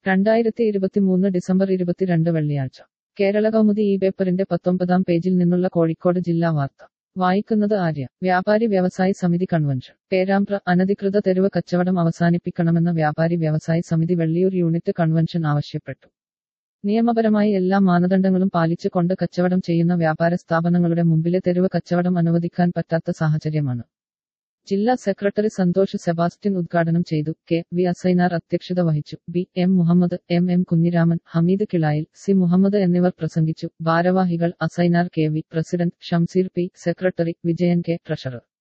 രണ്ടായിരത്തി ഇരുപത്തിമൂന്ന് ഡിസംബർ ഇരുപത്തിരണ്ട് വെള്ളിയാഴ്ച കേരള കൗമുദി ഈ പേപ്പറിന്റെ പത്തൊമ്പതാം പേജിൽ നിന്നുള്ള കോഴിക്കോട് ജില്ലാ വാർത്ത വായിക്കുന്നത് ആര്യ വ്യാപാരി വ്യവസായി സമിതി കൺവെൻഷൻ പേരാമ്പ്ര അനധികൃത തെരുവ് കച്ചവടം അവസാനിപ്പിക്കണമെന്ന വ്യാപാരി വ്യവസായി സമിതി വെള്ളിയൂർ യൂണിറ്റ് കൺവെൻഷൻ ആവശ്യപ്പെട്ടു നിയമപരമായി എല്ലാ മാനദണ്ഡങ്ങളും പാലിച്ചു കൊണ്ട് കച്ചവടം ചെയ്യുന്ന വ്യാപാര സ്ഥാപനങ്ങളുടെ മുമ്പിലെ തെരുവ് കച്ചവടം അനുവദിക്കാൻ പറ്റാത്ത സാഹചര്യമാണ് ജില്ലാ സെക്രട്ടറി സന്തോഷ് സെബാസ്റ്റ്യൻ ഉദ്ഘാടനം ചെയ്തു കെ വി അസൈനാർ അധ്യക്ഷത വഹിച്ചു B M Muhammad M M Kunhiraman Hameed Kilayil C Muhammad എന്നിവർ പ്രസംഗിച്ചു ഭാരവാഹികൾ Asainar K V president Shamseer P secretary Vijayan K treasurer